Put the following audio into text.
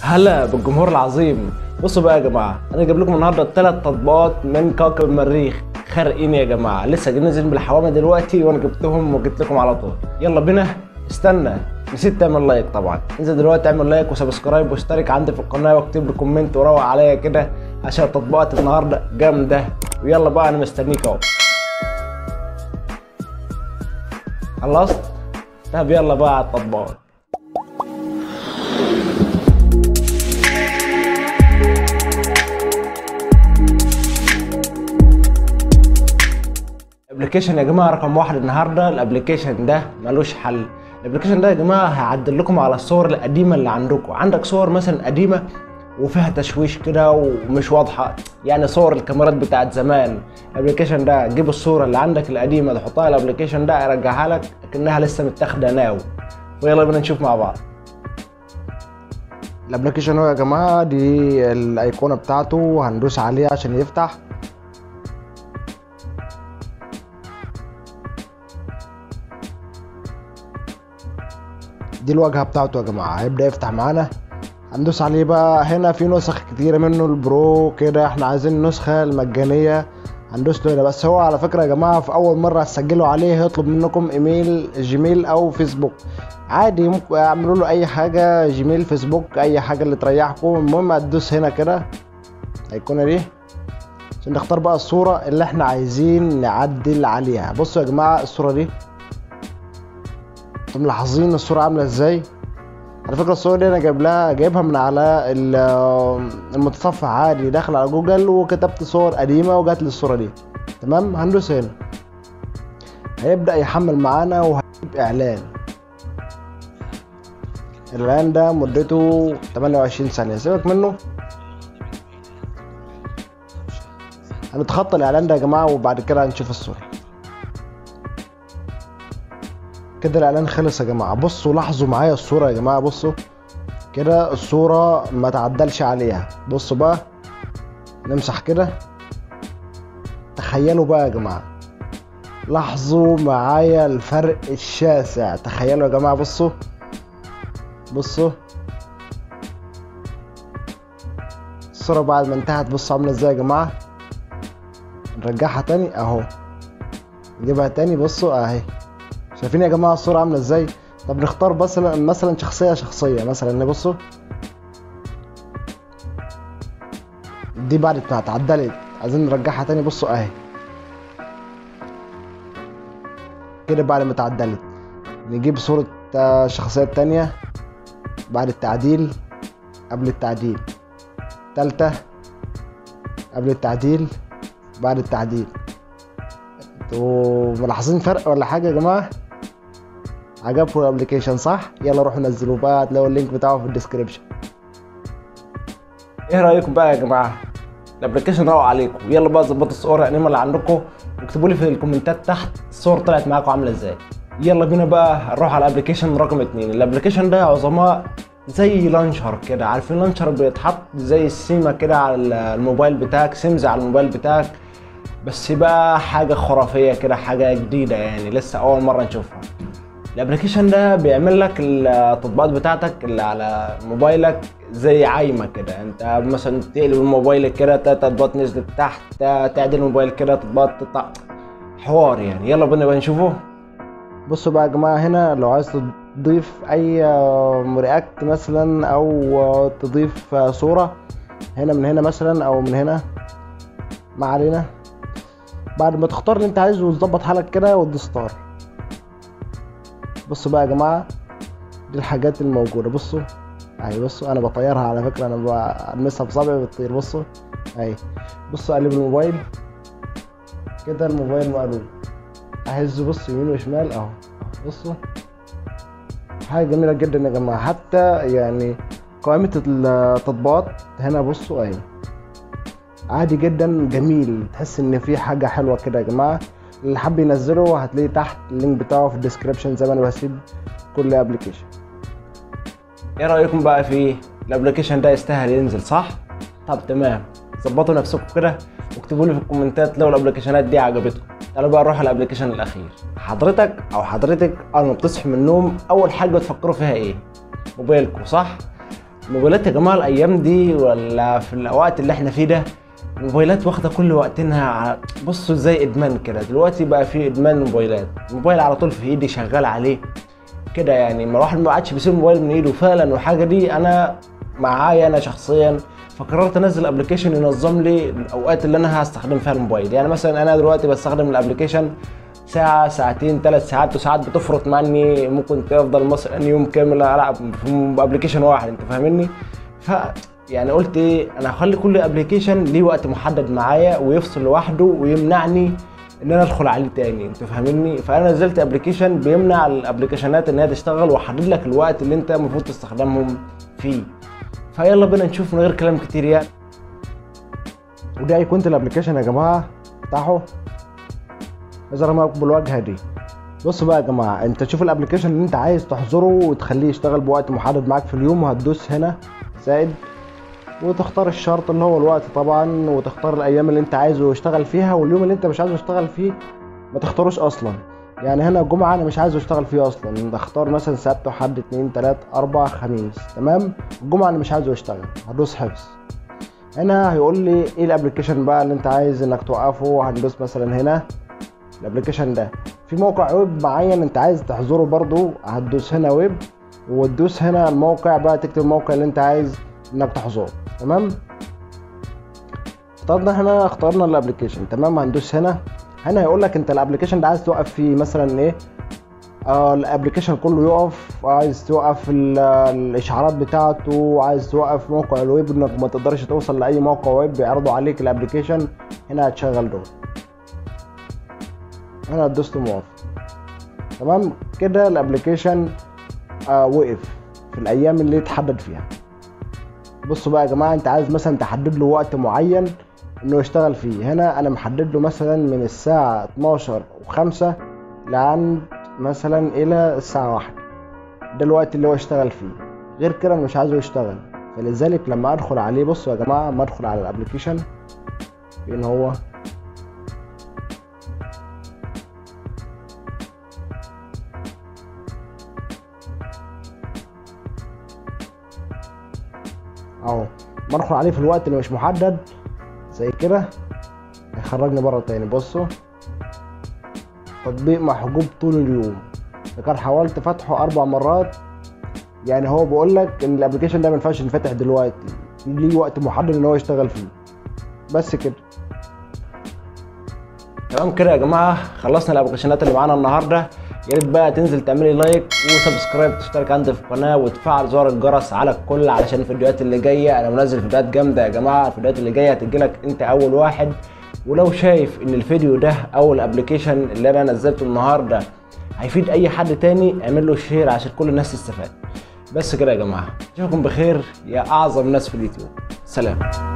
هلا بالجمهور العظيم بصوا بقى يا جماعه انا جايب لكم النهارده ثلاث تطبيقات من كوكب المريخ خارقين يا جماعه لسه نازلين بالحوامه دلوقتي وانا جبتهم وجبت لكم على طول يلا بينا استنى نسيت تعمل لايك طبعا انزل دلوقتي اعمل لايك وسبسكرايب واشترك عندي في القناه واكتب لي كومنت وروق عليا كده عشان تطبيقات النهارده جامده ويلا بقى انا مستنيك اهو خلصت طب يلا بقى على التطبيقات الابلكيشن يا جماعه رقم واحد النهارده الابلكيشن ده ملوش حل الابلكيشن ده يا جماعه هيعدل لكم على الصور القديمه اللي عندكم عندك صور مثلا قديمه وفيها تشويش كده ومش واضحه يعني صور الكاميرات بتاعت زمان الابلكيشن ده جيب الصوره اللي عندك القديمه تحطها على الابلكيشن ده يرجعها لك كانها لسه متاخده ناو ويلا بينا نشوف مع بعض الابلكيشن هو يا جماعه دي الايقونه بتاعته هندوس عليها عشان يفتح دي الواجهه بتاعته يا جماعه هيبدا يفتح معانا هندوس عليه بقى هنا في نسخ كتيره منه البرو كده احنا عايزين النسخه المجانيه هندوس له هنا بس هو على فكره يا جماعه في اول مره هتسجلوا عليه هيطلب منكم ايميل جيميل او فيسبوك عادي ممكن اعملوا له اي حاجه جيميل فيسبوك اي حاجه اللي تريحكم المهم هتدوس هنا كده الايقونه دي عشان نختار بقى الصوره اللي احنا عايزين نعدل عليها بصوا يا جماعه الصوره دي انتم ملاحظين الصوره عامله ازاي على فكره الصور دي انا جايب لها جايبها من على المتصفح عادي داخل على جوجل وكتبت صور قديمه وجات لي الصوره دي تمام هندوس هنا هيبدا يحمل معانا وهيجيب اعلان الاعلان ده مدته 28 ثانيه سيبك منه هنتخطى الاعلان ده يا جماعه وبعد كده هنشوف الصوره كده الاعلان خلص يا جماعه بصوا لاحظوا معايا الصوره يا جماعه بصوا كده الصوره ما تعدلش عليها بصوا بقى نمسح كده تخيلوا بقى يا جماعه لاحظوا معايا الفرق الشاسع تخيلوا يا جماعه بصوا بصوا الصوره بعد ما انتهت بصوا عامله ازاي يا جماعه نرجعها تاني اهو نجيبها تاني بصوا اهي شايفين يا جماعه الصوره عامله ازاي طب نختار مثلا مثلا شخصيه شخصيه مثلا بصوا دي بعد ما اتعدلت عايزين نرجعها تاني بصوا اهي كده بعد ما اتعدلت نجيب صورة شخصية تانية بعد التعديل قبل التعديل تالتة قبل التعديل بعد التعديل انتوا ملاحظين فرق ولا حاجة يا جماعة؟ عجبكم الابلكيشن صح؟ يلا روحوا نزلوه بقى هتلاقوا اللينك بتاعه في الديسكريبشن ايه رايكم بقى يا جماعه الابلكيشن روق عليكم يلا بقى ظبطوا الصور القديمه اللي عندكم واكتبوا لي في الكومنتات تحت الصور طلعت معاكم عامله ازاي يلا بينا بقى نروح على الابلكيشن رقم اتنين الابلكيشن ده يا عظماء زي لانشر كده عارفين لانشر بيتحط زي السيمه كده على الموبايل بتاعك سيمز على الموبايل بتاعك بس بقى حاجه خرافيه كده حاجه جديده يعني لسه اول مره نشوفها الابلكيشن ده بيعمل لك التطبيقات بتاعتك اللي على موبايلك زي عايمه كده انت مثلا تقلب الموبايل كده تطبيقات نزلت تحت تعدل الموبايل كده تطبيقات تطلع حوار يعني يلا بينا بقى نشوفه بصوا بقى يا جماعه هنا لو عايز تضيف اي رياكت مثلا او تضيف صوره هنا من هنا مثلا او من هنا ما علينا بعد ما تختار اللي انت عايزه وتظبط حالك كده وتدوس ستار بصوا بقى يا جماعه دي الحاجات الموجوده بصوا اهي بصوا انا بطيرها على فكره انا بلمسها بصابعي بتطير بصوا اهي بصوا اقلب الموبايل كده الموبايل مقلوب اهز بص يمين وشمال اهو بصوا حاجه جميله جدا يا جماعه حتى يعني قائمه التطبيقات هنا بصوا اهي عادي جدا جميل تحس ان في حاجه حلوه كده يا جماعه اللي حب ينزله هتلاقيه تحت اللينك بتاعه في الديسكريبشن زي ما انا بسيب كل ابلكيشن ايه رايكم بقى فيه الابلكيشن ده يستاهل ينزل صح طب تمام ظبطوا نفسكم كده واكتبوا لي في الكومنتات لو الابلكيشنات دي عجبتكم تعالوا بقى نروح على الابلكيشن الاخير حضرتك او حضرتك اول ما بتصحوا من النوم اول حاجه بتفكروا فيها ايه موبايلكم صح الموبايلات يا جماعه الايام دي ولا في الاوقات اللي احنا فيه ده الموبايلات واخده كل وقتنا ع- بصوا زي ادمان كده دلوقتي بقى في ادمان موبايلات الموبايل على طول في ايدي شغال عليه كده يعني ما الواحد ما عادش بيسيب الموبايل من ايده فعلا والحاجه دي انا معايا انا شخصيا فقررت انزل ابلكيشن ينظم لي الاوقات اللي انا هستخدم فيها الموبايل يعني مثلا انا دلوقتي بستخدم الابلكيشن ساعة ساعتين ثلاث ساعات وساعات بتفرط معني ممكن تفضل مثلا يوم كامل العب في ابلكيشن واحد انت فاهمني ف يعني قلت ايه انا هخلي كل ابلكيشن ليه وقت محدد معايا ويفصل لوحده ويمنعني ان انا ادخل عليه تاني انت فاهمني فانا نزلت ابلكيشن بيمنع الابلكيشنات ان هي تشتغل وحدد لك الوقت اللي انت المفروض تستخدمهم فيه فيلا بينا نشوف من غير كلام كتير يعني ودي ايقونه الابلكيشن يا جماعه افتحوا اظهر معاكم بالواجهه دي بصوا بقى يا جماعه انت تشوف الابلكيشن اللي انت عايز تحظره وتخليه يشتغل بوقت محدد معاك في اليوم وهتدوس هنا زائد وتختار الشرط اللي هو الوقت طبعا وتختار الايام اللي انت عايزه يشتغل فيها واليوم اللي انت مش عايزه يشتغل فيه ما تختاروش اصلا يعني هنا الجمعة انا مش عايزه يشتغل فيه اصلا اختار مثلا سبت وحد اتنين تلات اربع خميس تمام الجمعة انا مش عايزه يشتغل هدوس حفظ هنا هيقول لي ايه الابلكيشن بقى اللي انت عايز انك توقفه هندوس مثلا هنا الابلكيشن ده في موقع ويب معين انت عايز تحظره برضو هتدوس هنا ويب وتدوس هنا الموقع بقى تكتب الموقع اللي انت عايز انك تحظره تمام اخترنا هنا اخترنا الابلكيشن تمام هندوس هنا هنا هيقول لك انت الابلكيشن ده عايز توقف فيه مثلا ايه آه الابلكيشن كله يقف عايز توقف ال- الاشعارات بتاعته عايز توقف موقع الويب انك ما تقدرش توصل لاي موقع ويب بيعرضوا عليك الابلكيشن هنا هتشغل دول هنا دوست موافق تمام كده الابلكيشن آه وقف في الايام اللي اتحدد فيها بصوا بقى يا جماعه انت عايز مثلا تحدد له وقت معين انه يشتغل فيه هنا انا محدد له مثلا من الساعه 12 و5 لعند مثلا الى الساعه 1 ده الوقت اللي هو يشتغل فيه غير كده انا مش عايزه يشتغل فلذلك لما ادخل عليه بصوا يا جماعه لما ادخل على الابلكيشن فين هو اهو ما ادخل عليه في الوقت اللي مش محدد زي كده هيخرجني بره تاني بصوا تطبيق محجوب طول اليوم كان حاولت فتحه اربع مرات يعني هو بيقول لك ان الابلكيشن ده ما ينفعش ينفتح دلوقتي ليه وقت محدد ان هو يشتغل فيه بس كده تمام كده يا جماعه خلصنا الابلكيشنات اللي معانا النهارده يا ريت بقى تنزل تعملي لايك وسبسكرايب تشترك عندي في القناه وتفعل زر الجرس على الكل علشان الفيديوهات اللي جايه انا منزل فيديوهات جامده يا جماعه الفيديوهات اللي جايه هتجيلك انت اول واحد ولو شايف ان الفيديو ده او الابلكيشن اللي انا نزلته النهارده هيفيد اي حد تاني اعمل له شير عشان كل الناس تستفاد بس كده يا جماعه اشوفكم بخير يا اعظم ناس في اليوتيوب سلام